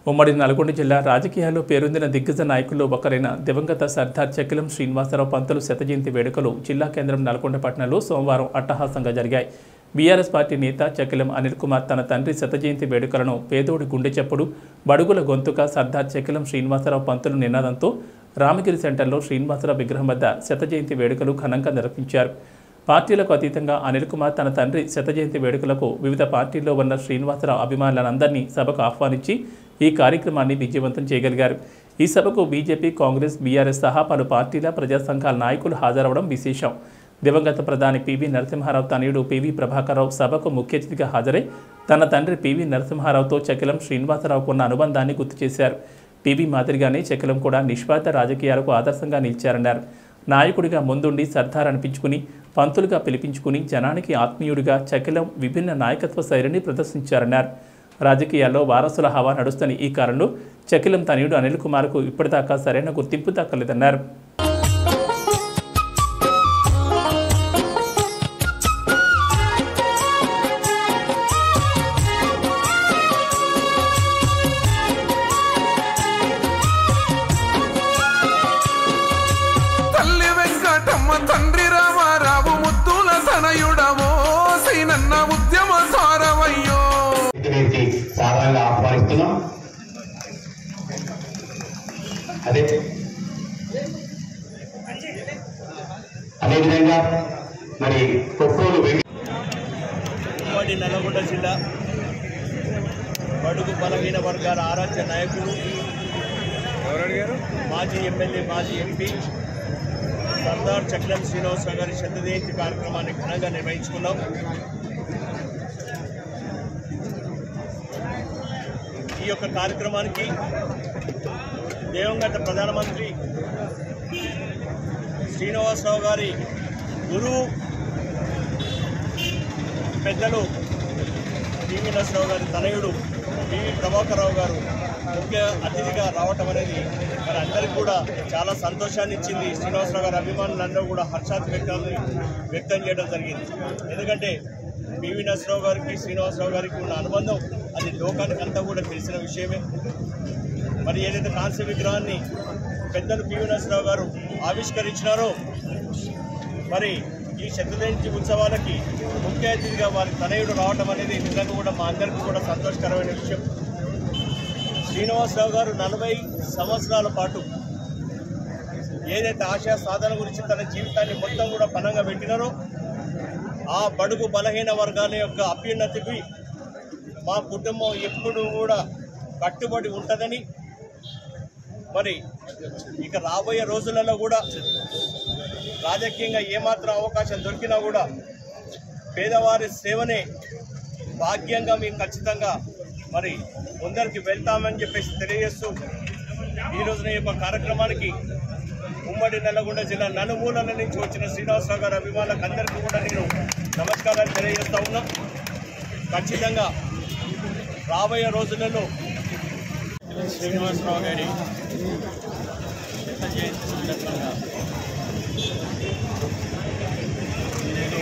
ఉమ్మడి నల్గొండ జిల్లా రాజకీయాల్లో పేరొందిన దిగ్గజ నాయకుల్లో ఒకరైన దివంగత సర్దార్ చకిలం శ్రీనివాసరావు పంతులు శత జయంతి వేడుకలు జిల్లా కేంద్రం నల్గొండ పట్టణంలో సోమవారం అట్టహాసంగా జరిగాయి బీఆర్ఎస్ పార్టీ నేత చకిలం అనిల్ కుమార్ తన తండ్రి శత జయంతి వేడుకలను పేదోడి గుండె చప్పుడు బడుగుల గొంతుక సర్దార్ చకిలం శ్రీనివాసరావు పంతులు నినాదంతో రామగిరి సెంటర్లో శ్రీనివాసరావు విగ్రహం వద్ద శత జయంతి వేడుకలు ఘనంగా నిర్వహించారు పార్టీలకు అతీతంగా అనిల్ కుమార్ తన తండ్రి శత జయంతి వేడుకలకు వివిధ పార్టీల్లో ఉన్న శ్రీనివాసరావు అభిమానులందరినీ సభకు ఆహ్వానించి ఈ కార్యక్రమాన్ని విజయవంతం చేయగలిగారు ఈ సభకు బీజేపీ కాంగ్రెస్ బీఆర్ఎస్ సహా పలు పార్టీల ప్రజా సంఘాల నాయకులు హాజరవడం విశేషం దివంగత ప్రధాని పివి నరసింహారావు తనయుడు పివి ప్రభాకరరావు సభకు ముఖ్య అతిథిగా హాజరై తన తండ్రి పివి నరసింహారావుతో చకిలం శ్రీనివాసరావుకు ఉన్న అనుబంధాన్ని గుర్తు చేశారు పివి మాదిరిగానే చకిలం కూడా నిష్పాత రాజకీయాలకు ఆదర్శంగా నిలిచారన్నారు నాయకుడిగా ముందుండి సర్దార్ అనిపించుకుని పంతులుగా పిలిపించుకుని జనానికి ఆత్మీయుడిగా చకిలం విభిన్న నాయకత్వ శైలిని ప్రదర్శించారన్నారు రాజకీయాల్లో వారసుల హవా నడుస్తున్న ఈ కాలంలో చకిలం తనయుడు అనిల్ కుమార్కు ఇప్పటిదాకా సరైన గుర్తింపు దక్కలేదన్నారు తల్లి వెంకటమ్మ తండ్రి రామారావు ముద్దుల తనయుడవో సీనన్న ఉద్యమ సారవయ్యో వ్యక్తి సాధారణంగా ఆహ్వానిస్తున్నాం అదే అదేవిధంగా మరి కొత్తూరు వెంకట ఉమ్మడి నల్లగొండ జిల్లా బడుగు బలహీన వర్గాల ఆరాధ్య నాయకుడు మాజీ ఎమ్మెల్యే మాజీ ఎంపీ సర్దార్ చక్రం శ్రీనివాసరావు గారి శత జయంతి కార్యక్రమాన్ని ఘనంగా నిర్వహించుకున్నాం ఈ యొక్క కార్యక్రమానికి దివంగత ప్రధానమంత్రి శ్రీనివాసరావు గారి గురువు పెద్దలు పివి నరసరావు గారి తనయుడు పివి ప్రభాకరరావు గారు ముఖ్య అతిథిగా రావటం అనేది మరి అందరికీ కూడా చాలా సంతోషాన్ని ఇచ్చింది శ్రీనివాసరావు గారి అభిమానులందరూ కూడా హర్షాత్ వ్యక్తాన్ని వ్యక్తం చేయడం జరిగింది ఎందుకంటే పివి నరసరావు గారికి శ్రీనివాసరావు గారికి ఉన్న అనుబంధం అది లోకానికి అంతా కూడా తెలిసిన విషయమే మరి ఏదైతే కాంస్య విగ్రహాన్ని పెద్దలు పివి నరసరావు గారు ఆవిష్కరించినారో మరి ఈ శతజయంతి ఉత్సవాలకి ముఖ్య అతిథిగా వారి తనయుడు రావటం అనేది నిజంగా కూడా మా అందరికీ కూడా సంతోషకరమైన విషయం శ్రీనివాసరావు గారు నలభై సంవత్సరాల పాటు ఏదైతే ఆశా సాధన గురించి తన జీవితాన్ని మొత్తం కూడా పనంగా పెట్టినారో ఆ బడుగు బలహీన వర్గాల యొక్క అభ్యున్నతికి మా కుటుంబం ఎప్పుడు కూడా కట్టుబడి ఉంటుందని మరి ఇక రాబోయే రోజులలో కూడా రాజకీయంగా ఏమాత్రం అవకాశం దొరికినా కూడా పేదవారి సేవనే భాగ్యంగా మేము ఖచ్చితంగా మరి ముందరికి వెళ్తామని చెప్పేసి తెలియజేస్తూ ఈ రోజున ఈ యొక్క కార్యక్రమానికి ఉమ్మడి నల్లగొండ జిల్లా నలుమూలల నుంచి వచ్చిన శ్రీనివాసరావు గారి అభిమానులకు అందరికీ కూడా నేను నమస్కారాలు తెలియజేస్తా ఉన్నా ఖచ్చితంగా రాబోయే రోజులలో శ్రీనివాసరావు గారి శత జయంతి సందర్భంగా నేను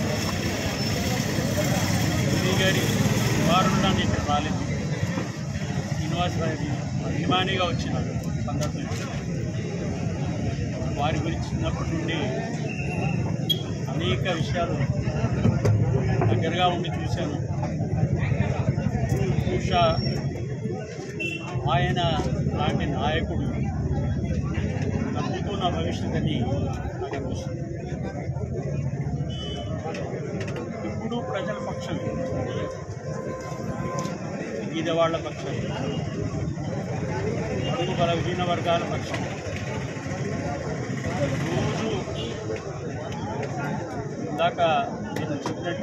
మోదీ గారి వారుండడానికి ఇక్కడ రాలేదు శ్రీనివాసరావు అభిమానిగా వచ్చిన సందర్భం వారి గురించి చిన్నప్పటి నుండి అనేక విషయాలు దగ్గరగా ఉండి చూశాను బహుశా ఆయన లాంటి నాయకుడు నమ్ముతున్న భవిష్యత్ అని నాకు అనిపిస్తుంది ఇప్పుడు ప్రజల పక్షం బీదవాళ్ల పక్షం అడుగు బలహీన వర్గాల పక్షం రోజు ఇందాక నేను చెప్పినట్టు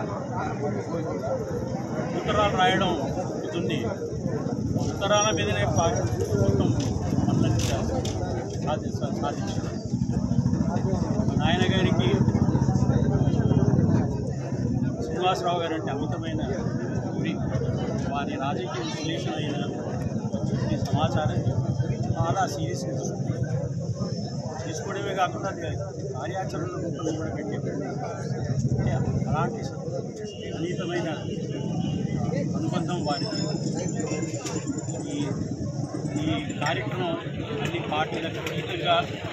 ఉత్తరాలు రాయడం ఉంటుంది ఉత్తరాల మీదనే పా- మొత్తం పనులన్నీ సాధించాలి సాధించారు మా నాయన గారికి శ్రీనివాసరావు గారు అంటే అమితమైన గురి వారి రాజకీయ విశ్లేషణ అయిన ఈ సమాచారాన్ని చాలా సీరియస్గా తీసుకుంటారు తీసుకోవడమే కాకుండా అది కార్యాచరణ రూపంలో కూడా పెట్టేవాడు అంటే అలాంటి అతీతమైన అనుబంధం వారిది ఈ కార్యక్రమం అన్ని పార్టీలకు అతీతంగా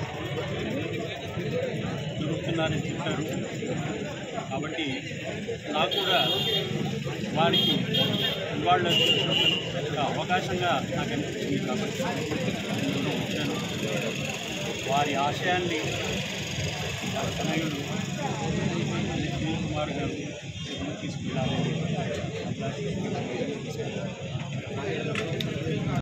జరుగుతున్నారని చెప్పారు కాబట్టి నాకు కూడా వారికి ఇవాళ ఒక అవకాశంగా నాకు అనిపించింది కాబట్టి నేను వచ్చాను వారి ఆశయాన్ని వారి తనయుడు సునీల్ కుమార్ గారు తీసుకెళ్ళాలని